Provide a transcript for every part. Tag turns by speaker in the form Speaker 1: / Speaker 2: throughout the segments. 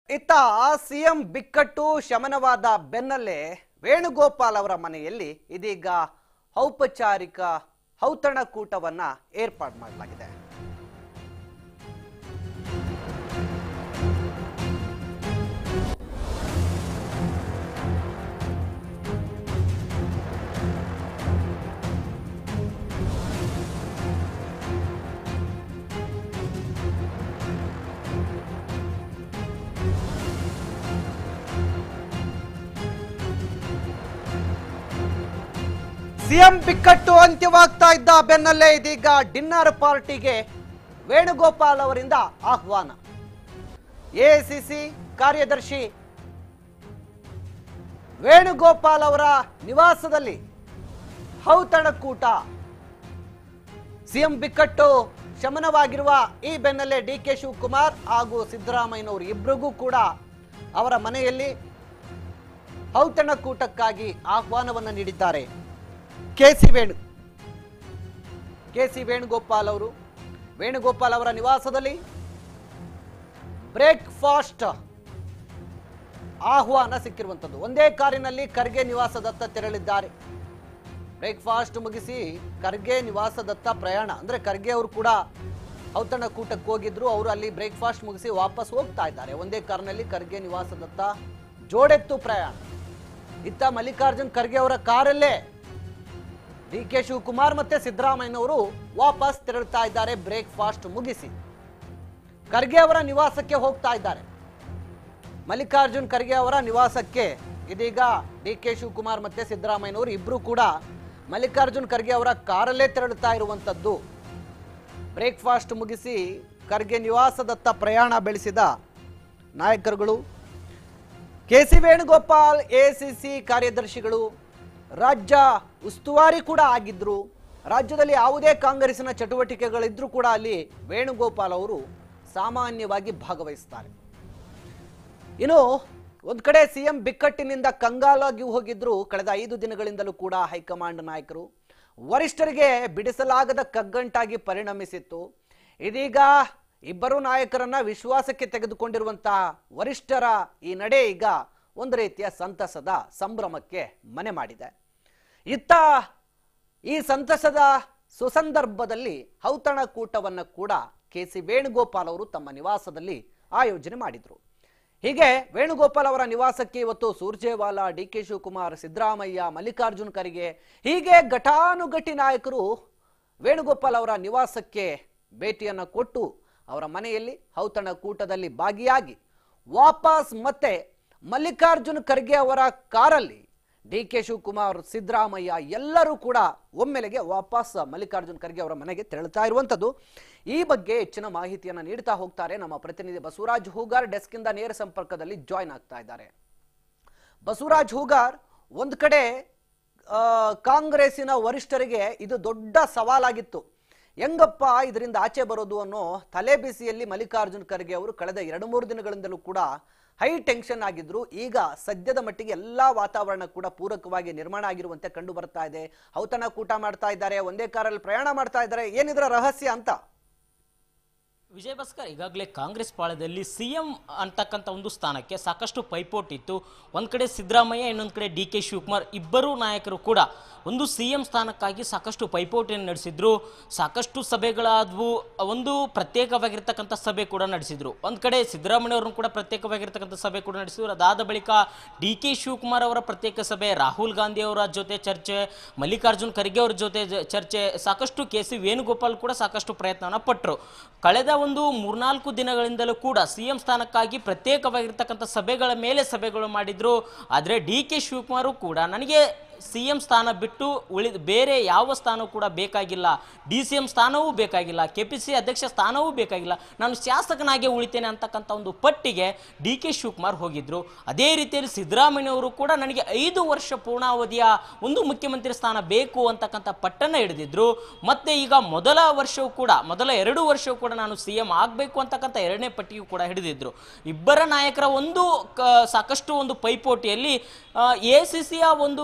Speaker 1: ಇತ್ತ ಸಿಎಂ ಬಿಕ್ಕಟ್ಟು ಶಮನವಾದ ಬೆನ್ನಲ್ಲೇ ವೇಣುಗೋಪಾಲ್ ಅವರ ಮನೆಯಲ್ಲಿ ಇದೀಗ ಔಪಚಾರಿಕ ಔತಣಕೂಟವನ್ನ ಏರ್ಪಾಡು ಮಾಡಲಾಗಿದೆ ಸಿಎಂ ಬಿಕ್ಕಟ್ಟು ಅಂತ್ಯವಾಗ್ತಾ ಇದ್ದ ಬೆನ್ನಲ್ಲೇ ಇದೀಗ ಡಿನ್ನರ್ ಪಾರ್ಟಿಗೆ ವೇಣುಗೋಪಾಲ್ ಅವರಿಂದ ಆಹ್ವಾನ ಎಸಿಸಿ ಕಾರ್ಯದರ್ಶಿ ವೇಣುಗೋಪಾಲ್ ಅವರ ನಿವಾಸದಲ್ಲಿ ಔತಣಕೂಟ ಸಿಎಂ ಬಿಕ್ಕಟ್ಟು ಶಮನವಾಗಿರುವ ಈ ಬೆನ್ನಲ್ಲೇ ಡಿ ಕೆ ಶಿವಕುಮಾರ್ ಹಾಗೂ ಸಿದ್ದರಾಮಯ್ಯನವರು ಇಬ್ಬರಿಗೂ ಕೂಡ ಅವರ ಮನೆಯಲ್ಲಿ ಔತಣಕೂಟಕ್ಕಾಗಿ ಆಹ್ವಾನವನ್ನು ನೀಡಿದ್ದಾರೆ K C Venu K C Venugopal ಅವರು ವೇಣುಗೋಪಾಲ್ ಅವರ ನಿವಾಸದಲ್ಲಿ ಬ್ರೇಕ್ಫಾಸ್ಟ್ ಆಹ್ವಾನ ಸಿಕ್ಕಿರುವಂಥದ್ದು ಒಂದೇ ಕಾರಿನಲ್ಲಿ ಖರ್ಗೆ ನಿವಾಸದತ್ತ ತೆರಳಿದ್ದಾರೆ ಬ್ರೇಕ್ಫಾಸ್ಟ್ ಮುಗಿಸಿ ಖರ್ಗೆ ನಿವಾಸದತ್ತ ಪ್ರಯಾಣ ಅಂದ್ರೆ ಖರ್ಗೆ ಅವರು ಕೂಡ ಔತಣಕೂಟಕ್ಕೆ ಹೋಗಿದ್ರು ಅವರು ಅಲ್ಲಿ ಬ್ರೇಕ್ಫಾಸ್ಟ್ ಮುಗಿಸಿ ವಾಪಸ್ ಹೋಗ್ತಾ ಇದ್ದಾರೆ ಒಂದೇ ಕಾರಿನಲ್ಲಿ ಖರ್ಗೆ ನಿವಾಸದತ್ತ ಜೋಡೆತ್ತು ಪ್ರಯಾಣ ಇತ್ತ ಮಲ್ಲಿಕಾರ್ಜುನ್ ಖರ್ಗೆ ಅವರ ಕಾರಲ್ಲೇ ಡಿ ಕೆ ಶಿವಕುಮಾರ್ ಮತ್ತೆ ಸಿದ್ದರಾಮಯ್ಯನವರು ವಾಪಸ್ ತೆರಳುತ್ತಾ ಇದ್ದಾರೆ ಬ್ರೇಕ್ಫಾಸ್ಟ್ ಮುಗಿಸಿ ಖರ್ಗೆ ಅವರ ನಿವಾಸಕ್ಕೆ ಹೋಗ್ತಾ ಇದ್ದಾರೆ ಮಲ್ಲಿಕಾರ್ಜುನ್ ಖರ್ಗೆ ಅವರ ನಿವಾಸಕ್ಕೆ ಇದೀಗ ಡಿ ಕೆ ಶಿವಕುಮಾರ್ ಮತ್ತೆ ಸಿದ್ದರಾಮಯ್ಯನವರು ಇಬ್ರು ಕೂಡ ಮಲ್ಲಿಕಾರ್ಜುನ್ ಖರ್ಗೆ ಅವರ ಕಾರಲ್ಲೇ ತೆರಳುತ್ತಾ ಇರುವಂತದ್ದು ಬ್ರೇಕ್ಫಾಸ್ಟ್ ಮುಗಿಸಿ ಖರ್ಗೆ ನಿವಾಸದತ್ತ ಪ್ರಯಾಣ ಬೆಳೆಸಿದ ನಾಯಕರುಗಳು ಕೆ ಸಿ ವೇಣುಗೋಪಾಲ್ ಎಸಿಸಿ ಕಾರ್ಯದರ್ಶಿಗಳು ರಾಜ್ಯ ಉಸ್ತುವಾರಿ ಕೂಡ ಆಗಿದ್ರು ರಾಜ್ಯದಲ್ಲಿ ಯಾವುದೇ ಕಾಂಗ್ರೆಸ್ಸಿನ ಚಟುವಟಿಕೆಗಳಿದ್ರೂ ಕೂಡ ಅಲ್ಲಿ ವೇಣುಗೋಪಾಲ್ ಅವರು ಸಾಮಾನ್ಯವಾಗಿ ಭಾಗವಹಿಸ್ತಾರೆ ಇನ್ನು ಒಂದ್ ಕಡೆ ಸಿಎಂ ಬಿಕ್ಕಟ್ಟಿನಿಂದ ಕಂಗಾಲಾಗಿ ಹೋಗಿದ್ರು ಕಳೆದ ಐದು ದಿನಗಳಿಂದಲೂ ಕೂಡ ಹೈಕಮಾಂಡ್ ನಾಯಕರು ವರಿಷ್ಠರಿಗೆ ಬಿಡಿಸಲಾಗದ ಕಗ್ಗಂಟಾಗಿ ಪರಿಣಮಿಸಿತ್ತು ಇದೀಗ ಇಬ್ಬರು ನಾಯಕರನ್ನ ವಿಶ್ವಾಸಕ್ಕೆ ತೆಗೆದುಕೊಂಡಿರುವಂತಹ ವರಿಷ್ಠರ ಈ ನಡೆ ಈಗ ಒಂದು ರೀತಿಯ ಸಂತಸದ ಸಂಭ್ರಮಕ್ಕೆ ಮನೆ ಮಾಡಿದೆ ಇತ್ತ ಈ ಸಂತಸದ ಸುಸಂದರ್ಭದಲ್ಲಿ ಔತಣಕೂಟವನ್ನು ಕೂಡ ಕೆ ಸಿ ವೇಣುಗೋಪಾಲ್ ಅವರು ತಮ್ಮ ನಿವಾಸದಲ್ಲಿ ಆಯೋಜನೆ ಮಾಡಿದ್ರು ಹೀಗೆ ವೇಣುಗೋಪಾಲ್ ಅವರ ನಿವಾಸಕ್ಕೆ ಇವತ್ತು ಸೂರ್ಜೇವಾಲಾ ಡಿ ಕೆ ಶಿವಕುಮಾರ್ ಸಿದ್ದರಾಮಯ್ಯ ಮಲ್ಲಿಕಾರ್ಜುನ್ ಖರ್ಗೆ ಹೀಗೆ ಘಟಾನುಘಟಿ ನಾಯಕರು ವೇಣುಗೋಪಾಲ್ ಅವರ ನಿವಾಸಕ್ಕೆ ಭೇಟಿಯನ್ನು ಕೊಟ್ಟು ಅವರ ಮನೆಯಲ್ಲಿ ಔತಣಕೂಟದಲ್ಲಿ ಭಾಗಿಯಾಗಿ ವಾಪಸ್ ಮತ್ತೆ ಮಲ್ಲಿಕಾರ್ಜುನ್ ಖರ್ಗೆ ಅವರ ಕಾರಲ್ಲಿ ಡಿ ಕೆ ಶಿವಕುಮಾರ್ ಸಿದ್ದರಾಮಯ್ಯ ಎಲ್ಲರೂ ಕೂಡ ಒಮ್ಮೆಲೆಗೆ ವಾಪಸ್ ಮಲ್ಲಿಕಾರ್ಜುನ್ ಖರ್ಗೆ ಅವರ ಮನೆಗೆ ತೆರಳುತ್ತಾ ಇರುವಂಥದ್ದು ಈ ಬಗ್ಗೆ ಹೆಚ್ಚಿನ ಮಾಹಿತಿಯನ್ನು ನೀಡ್ತಾ ಹೋಗ್ತಾರೆ ನಮ್ಮ ಪ್ರತಿನಿಧಿ ಬಸವರಾಜ್ ಹೂಗಾರ್ ಡೆಸ್ಕ್ ಇಂದ ನೇರ ಸಂಪರ್ಕದಲ್ಲಿ ಜಾಯ್ನ್ ಆಗ್ತಾ ಇದ್ದಾರೆ ಬಸವರಾಜ್ ಹೂಗಾರ್ ಒಂದ್ ಕಡೆ ಆ, ಕಾಂಗ್ರೆಸ್ಸಿನ ವರಿಷ್ಠರಿಗೆ ಇದು ದೊಡ್ಡ ಸವಾಲಾಗಿತ್ತು ಹೆಂಗಪ್ಪ ಇದರಿಂದ ಆಚೆ ಬರೋದು ಅನ್ನೋ ತಲೆ ಬಿಸಿಯಲ್ಲಿ ಮಲ್ಲಿಕಾರ್ಜುನ್ ಖರ್ಗೆ ಅವರು ಕಳೆದ ಎರಡು ಮೂರು ದಿನಗಳಿಂದಲೂ ಕೂಡ ಹೈ ಟೆನ್ಷನ್ ಆಗಿದ್ರು ಈಗ ಸದ್ಯದ ಮಟ್ಟಿಗೆ ಎಲ್ಲಾ ವಾತಾವರಣ ಕೂಡ ಪೂರಕವಾಗಿ ನಿರ್ಮಾಣ ಆಗಿರುವಂತೆ ಕಂಡು ಬರ್ತಾ ಇದೆ ಔತಣಕೂಟ ಮಾಡ್ತಾ ಇದ್ದಾರೆ ಒಂದೇ ಕಾರಲ್ಲಿ ಪ್ರಯಾಣ ಮಾಡ್ತಾ ಇದ್ದಾರೆ ಏನಿದ್ರ ರಹಸ್ಯ ಅಂತ
Speaker 2: ವಿಜಯ್ ಭಾಸ್ಕರ್ ಈಗಾಗಲೇ ಕಾಂಗ್ರೆಸ್ ಪಾಳ್ಯದಲ್ಲಿ ಸಿಎಂ ಅಂತಕ್ಕಂಥ ಒಂದು ಸ್ಥಾನಕ್ಕೆ ಸಾಕಷ್ಟು ಪೈಪೋಟಿ ಇತ್ತು ಒಂದು ಕಡೆ ಸಿದ್ದರಾಮಯ್ಯ ಇನ್ನೊಂದು ಕಡೆ ಡಿ ಕೆ ಶಿವಕುಮಾರ್ ಇಬ್ಬರೂ ನಾಯಕರು ಕೂಡ ಒಂದು ಸಿ ಎಂ ಸ್ಥಾನಕ್ಕಾಗಿ ಸಾಕಷ್ಟು ಪೈಪೋಟಿಯನ್ನು ನಡೆಸಿದ್ರು ಸಾಕಷ್ಟು ಸಭೆಗಳಾದವು ಒಂದು ಪ್ರತ್ಯೇಕವಾಗಿರ್ತಕ್ಕಂಥ ಸಭೆ ಕೂಡ ನಡೆಸಿದ್ರು ಒಂದು ಕಡೆ ಸಿದ್ದರಾಮಯ್ಯವ್ರನ್ನು ಕೂಡ ಪ್ರತ್ಯೇಕವಾಗಿರ್ತಕ್ಕಂಥ ಸಭೆ ಕೂಡ ನಡೆಸಿದ್ರು ಅದಾದ ಬಳಿಕ ಡಿ ಕೆ ಶಿವಕುಮಾರ್ ಅವರ ಪ್ರತ್ಯೇಕ ಸಭೆ ರಾಹುಲ್ ಗಾಂಧಿ ಅವರ ಜೊತೆ ಚರ್ಚೆ ಮಲ್ಲಿಕಾರ್ಜುನ್ ಖರ್ಗೆ ಅವರ ಜೊತೆ ಜ- ಚರ್ಚೆ ಸಾಕಷ್ಟು ಕೆ ಸಿ ವೇಣುಗೋಪಾಲ್ ಕೂಡ ಸಾಕಷ್ಟು ಪ್ರಯತ್ನವನ್ನು ಪಟ್ಟರು ಕಳೆದ ಒಂದು ಮೂರ್ನಾಲ್ಕು ದಿನಗಳಿಂದಲೂ ಕೂಡ ಸಿ ಎಂ ಸ್ಥಾನಕ್ಕಾಗಿ ಪ್ರತ್ಯೇಕವಾಗಿರ್ತಕ್ಕಂಥ ಸಭೆಗಳ ಮೇಲೆ ಸಭೆಗಳು ಮಾಡಿದ್ರು ಆದರೆ ಡಿ ಕೆ ಶಿವಕುಮಾರು ಕೂಡ ನನಗೆ ಸಿ ಎಂ ಸ್ಥಾನ ಬಿಟ್ಟು ಉಳಿದ ಬೇರೆ ಯಾವ ಸ್ಥಾನವೂ ಕೂಡ ಬೇಕಾಗಿಲ್ಲ ಡಿ ಸಿ ಎಂ ಸ್ಥಾನವೂ ಬೇಕಾಗಿಲ್ಲ ಕೆ ಪಿ ಸಿ ಅಧ್ಯಕ್ಷ ಸ್ಥಾನವೂ ಬೇಕಾಗಿಲ್ಲ ನಾನು ಶಾಸಕನಾಗಿ ಉಳಿತೇನೆ ಅಂತಕ್ಕಂಥ ಒಂದು ಪಟ್ಟಿಗೆ ಡಿ ಕೆ ಶಿವಕುಮಾರ್ ಹೋಗಿದ್ರು ಅದೇ ರೀತಿಯಲ್ಲಿ ಸಿದ್ದರಾಮಯ್ಯವರು ಕೂಡ ನನಗೆ ಐದು ವರ್ಷ ಪೂರ್ಣಾವಧಿಯ ಒಂದು ಮುಖ್ಯಮಂತ್ರಿ ಸ್ಥಾನ ಬೇಕು ಅಂತಕ್ಕಂಥ ಪಟ್ಟನ್ನು ಹಿಡಿದಿದ್ರು ಮತ್ತೆ ಈಗ ಮೊದಲ ವರ್ಷವೂ ಕೂಡ ಮೊದಲ ಎರಡು ವರ್ಷವೂ ಕೂಡ ನಾನು ಸಿ ಎಂ ಆಗಬೇಕು ಅಂತಕ್ಕಂಥ ಎರಡನೇ ಪಟ್ಟಿಯೂ ಕೂಡ ಹಿಡಿದಿದ್ರು ಇಬ್ಬರ ನಾಯಕರ ಒಂದು ಕ- ಸಾಕಷ್ಟು ಒಂದು ಪೈಪೋಟಿಯಲ್ಲಿ ಎ ಸಿ ಸಿಯ ಒಂದು ನಾಯಕರು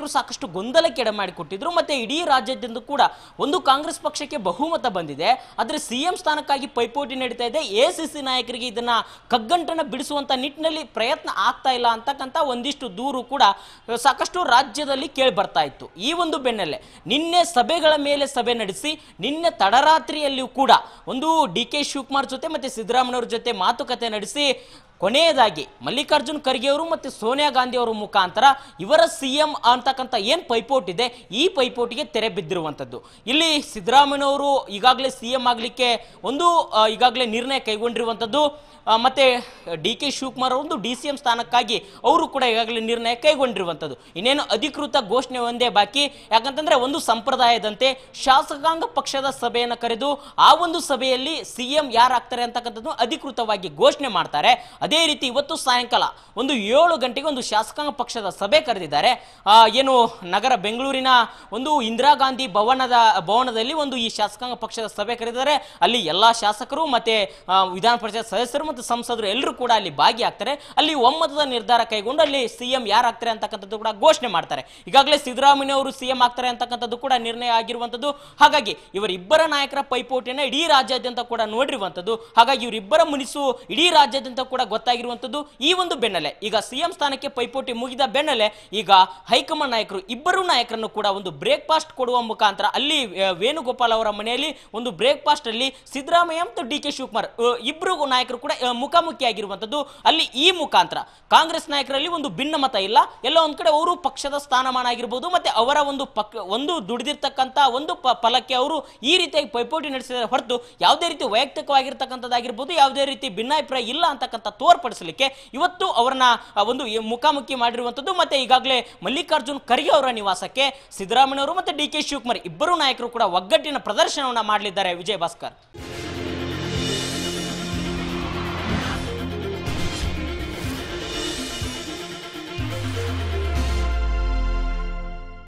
Speaker 2: ಸಾಕಷ್ಟು ಗೊಂದಲಕ್ಕೆ ಎಡೆ ಮಾಡಿಕೊಟ್ಟಿದ್ರು ಮತ್ತೆ ಇಡೀ ರಾಜ್ಯಾದ್ಯಂತ ಕೂಡ ಒಂದು ಕಾಂಗ್ರೆಸ್ ಪಕ್ಷಕ್ಕೆ ಬಹುಮತ ಬಂದಿದೆ ಆದರೆ ಸಿಎಂ ಸ್ಥಾನಕ್ಕಾಗಿ ಪೈಪೋಟಿ ನಡೀತಾ ಇದೆ ಎಸಿಸಿ ನಾಯಕರಿಗೆ ಇದನ್ನ ಕಗ್ಗಂಟನ ಬಿಡಿಸುವಂತ ನಿಟ್ಟಿನಲ್ಲಿ ಪ್ರಯತ್ನ ಆಗ್ತಾ ಇಲ್ಲ ಅಂತಕ್ಕಂಥ ಒಂದಿಷ್ಟು ದೂರು ಕೂಡ ಅಹ್, ಸಾಕಷ್ಟು ರಾಜ್ಯದಲ್ಲಿ ಕೇಳಿ ಬರ್ತಾ ಇತ್ತು ಈ ಒಂದು ಬೆನ್ನಲ್ಲೇ ನಿನ್ನೆ ಸಭೆಗಳ ಮೇಲೆ ಸಭೆ ನಡೆಸಿ ನಿನ್ನೆ ತಡರಾತ್ರಿಯಲ್ಲಿಯೂ ಕೂಡ ಒಂದು ಡಿ ಕೆ ಶಿವಕುಮಾರ್ ಜೊತೆ ಮತ್ತೆ ಸಿದ್ದರಾಮಯ್ಯವ್ರ ಜೊತೆ ಮಾತುಕತೆ ನಡೆಸಿ ಕೊನೆಯದಾಗಿ ಮಲ್ಲಿಕಾರ್ಜುನ್ ಖರ್ಗೆ ಅವರು ಮತ್ತು ಸೋನಿಯಾ ಗಾಂಧಿ ಅವರ ಮುಖಾಂತರ ಇವರ ಸಿ ಎಂ ಅಂತಕ್ಕಂಥ ಏನು ಪೈಪೋಟಿ ಇದೆ ಈ ಪೈಪೋಟಿಗೆ ತೆರೆ ಬಿದ್ದಿರುವಂಥದ್ದು ಇಲ್ಲಿ ಸಿದ್ದರಾಮಯ್ಯನವರು ಈಗಾಗಲೇ ಸಿ ಎಂ ಆಗಲಿಕ್ಕೆ ಒಂದು ಆ, ಈಗಾಗಲೇ ನಿರ್ಣಯ ಕೈಗೊಂಡಿರುವಂಥದ್ದು ಆ, ಮತ್ತೆ ಡಿ ಕೆ ಶಿವಕುಮಾರ್ ಒಂದು ಡಿ ಸಿ ಎಂ ಸ್ಥಾನಕ್ಕಾಗಿ ಅವರು ಕೂಡ ಈಗಾಗಲೇ ನಿರ್ಣಯ ಕೈಗೊಂಡಿರುವಂಥದ್ದು ಇನ್ನೇನು ಅಧಿಕೃತ ಘೋಷಣೆ ಒಂದೇ ಬಾಕಿ ಯಾಕಂತಂದ್ರೆ ಒಂದು ಸಂಪ್ರದಾಯದಂತೆ ಶಾಸಕಾಂಗ ಪಕ್ಷದ ಸಭೆಯನ್ನು ಕರೆದು ಆ ಒಂದು ಸಭೆಯಲ್ಲಿ ಸಿ ಎಂ ಯಾರಾಗ್ತಾರೆ ಅಂತಕ್ಕಂಥದ್ದು ಅಧಿಕೃತವಾಗಿ ಘೋಷಣೆ ಮಾಡ್ತಾರೆ ಅದೇ ರೀತಿ ಇವತ್ತು ಸಾಯಂಕಾಲ ಒಂದು ಏಳು ಗಂಟೆಗೆ ಒಂದು ಶಾಸಕಾಂಗ ಪಕ್ಷದ ಸಭೆ ಕರೆದಿದ್ದಾರೆ ಆ, ಏನು ನಗರ ಬೆಂಗಳೂರಿನ ಒಂದು ಇಂದಿರಾ ಗಾಂಧಿ ಭವನದ ಭವನದಲ್ಲಿ ಒಂದು ಈ ಶಾಸಕಾಂಗ ಪಕ್ಷದ ಸಭೆ ಕರೆದಿದ್ದಾರೆ ಅಲ್ಲಿ ಎಲ್ಲಾ ಶಾಸಕರು ಮತ್ತೆ ಆ, ವಿಧಾನ ಪರಿಷತ್ ಸದಸ್ಯರು ಮತ್ತು ಸಂಸದರು ಎಲ್ಲರೂ ಕೂಡ ಅಲ್ಲಿ ಭಾಗಿಯಾಗ್ತಾರೆ ಅಲ್ಲಿ ಒಮ್ಮತದ ನಿರ್ಧಾರ ಕೈಗೊಂಡು ಅಲ್ಲಿ ಸಿಎಂ ಯಾರಾಗ್ತಾರೆ ಅಂತಕ್ಕಂಥದ್ದು ಕೂಡ ಘೋಷಣೆ ಮಾಡ್ತಾರೆ ಈಗಾಗಲೇ ಸಿದ್ದರಾಮಯ್ಯ ಅವರು ಸಿಎಂ ಆಗ್ತಾರೆ ಅಂತಕ್ಕಂಥದ್ದು ಕೂಡ ನಿರ್ಣಯ ಆಗಿರುವಂಥದ್ದು ಹಾಗಾಗಿ ಇವರಿಬ್ಬರ ನಾಯಕರ ಪೈಪೋಟಿಯನ್ನು ಇಡೀ ರಾಜ್ಯಾದ್ಯಂತ ಕೂಡ ನೋಡಿರುವಂಥದ್ದು ಹಾಗಾಗಿ ಇವರಿಬ್ಬರ ಮುನಿಸು ಇಡೀ ರಾಜ್ಯಾದ್ಯಂತ ಕೂಡ ಗೊತ್ತಾಗಿರುವಂಥದ್ದು ಈ ಒಂದು ಬೆನ್ನಲ್ಲೇ ಈಗ ಸಿಎಂ ಸ್ಥಾನಕ್ಕೆ ಪೈಪೋಟಿ ಮುಗಿದ ಬೆನ್ನಲ್ಲೇ ಈಗ ಹೈಕಮಾಂಡ್ ನಾಯಕರು ಇಬ್ಬರು ನಾಯಕರನ್ನು ಕೂಡ ಒಂದು ಬ್ರೇಕ್ಫಾಸ್ಟ್ ಕೊಡುವ ಮುಖಾಂತರ ಅಲ್ಲಿ ಆ, ವೇಣುಗೋಪಾಲ್ ಅವರ ಮನೆಯಲ್ಲಿ ಒಂದು ಬ್ರೇಕ್ಫಾಸ್ಟ್ ಅಲ್ಲಿ ಸಿದ್ದರಾಮಯ್ಯ ಮತ್ತು ಡಿ ಕೆ ಶಿವಕುಮಾರ್ ಆ, ಇಬ್ರು ನಾಯಕರು ಕೂಡ ಆ, ಮುಖಾಮುಖಿಯಾಗಿರುವಂಥದ್ದು ಅಲ್ಲಿ ಈ ಮುಖಾಂತರ ಕಾಂಗ್ರೆಸ್ ನಾಯಕರಲ್ಲಿ ಒಂದು ಭಿನ್ನಮತ ಇಲ್ಲ ಎಲ್ಲ ಒಂದ್ ಕಡೆ ಅವರು ಪಕ್ಷದ ಸ್ಥಾನಮಾನ ಆಗಿರ್ಬೋದು ಮತ್ತೆ ಅವರ ಒಂದು ಪಕ್ ಒಂದು ದುಡಿದಿರ್ತಕ್ಕಂಥ ಒಂದು ಪ ಫಲಕ್ಕೆ ಅವರು ಈ ರೀತಿಯಾಗಿ ಪೈಪೋಟಿ ನಡೆಸಿದ ಹೊರತು ಯಾವುದೇ ರೀತಿ ವೈಯಕ್ತಿಕವಾಗಿರ್ತಕ್ಕಂಥದ್ದಾಗಿರ್ಬೋದು ಯಾವುದೇ ರೀತಿ ಭಿನ್ನಾಭಿಪ್ರಾಯ ಇಲ್ಲ ಅಂತಕ್ಕಂಥ ತೋರ್ಪಡಿಸಲಿಕ್ಕೆ ಇವತ್ತು ಅವರನ್ನ ಆ, ಒಂದು ಈ ಮುಖಾಮುಖಿ ಮಾಡಿರುವಂಥದ್ದು ಮತ್ತೆ ಈಗಾಗಲೇ ಮಲ್ಲಿಕಾರ್ಜುನ್ ಖರ್ಗೆ ಅವರ ನಿವಾಸಕ್ಕೆ ಸಿದ್ದರಾಮಯ್ಯ ಅವರು ಮತ್ತೆ ಡಿ ಕೆ ಶಿವಕುಮಾರ್ ಇಬ್ಬರು ನಾಯಕರು ಕೂಡ ಒಗ್ಗಟ್ಟಿನ ಪ್ರದರ್ಶನವನ್ನ ಮಾಡಲಿದ್ದಾರೆ ವಿಜಯ್ ಭಾಸ್ಕರ್